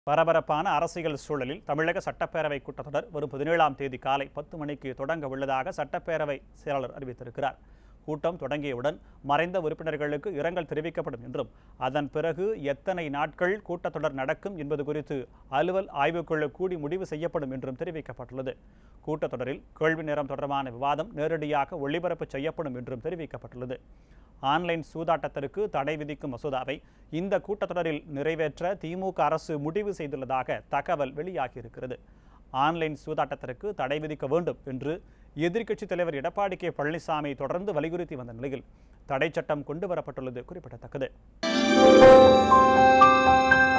பரபரப்பான அரசியல் சூழலில் தமிழக சட்டப்பேரவை கூட்டத்தொடர் வரும் பதினேழாம் தேதி காலை பத்து மணிக்கு தொடங்க உள்ளதாக சட்டப்பேரவை செயலாளர் அறிவித்திருக்கிறார் கூட்டம் தொடங்கியவுடன் மறைந்த உறுப்பினர்களுக்கு இரங்கல் தெரிவிக்கப்படும் என்றும் அதன் பிறகு எத்தனை நாட்கள் கூட்டத்தொடர் நடக்கும் என்பது குறித்து அலுவல் ஆய்வுக்குழு கூடி முடிவு செய்யப்படும் என்றும் தெரிவிக்கப்பட்டுள்ளது கூட்டத்தொடரில் கேள்வி நேரம் தொடர்பான விவாதம் நேரடியாக ஒளிபரப்பு செய்யப்படும் என்றும் தெரிவிக்கப்பட்டுள்ளது ஆன்லைன் சூதாட்டத்திற்கு தடை விதிக்கும் மசோதாவை இந்த கூட்டத்தொடரில் நிறைவேற்ற திமுக அரசு முடிவு செய்துள்ளதாக தகவல் வெளியாகியிருக்கிறது ஆன்லைன் சூதாட்டத்திற்கு தடை விதிக்க வேண்டும் என்று எதிர்க்கட்சித் தலைவர் எடப்பாடி கே பழனிசாமி தொடர்ந்து வலியுறுத்தி வந்த நிலையில் தடை சட்டம் கொண்டு வரப்பட்டுள்ளது குறிப்பிடத்தக்கது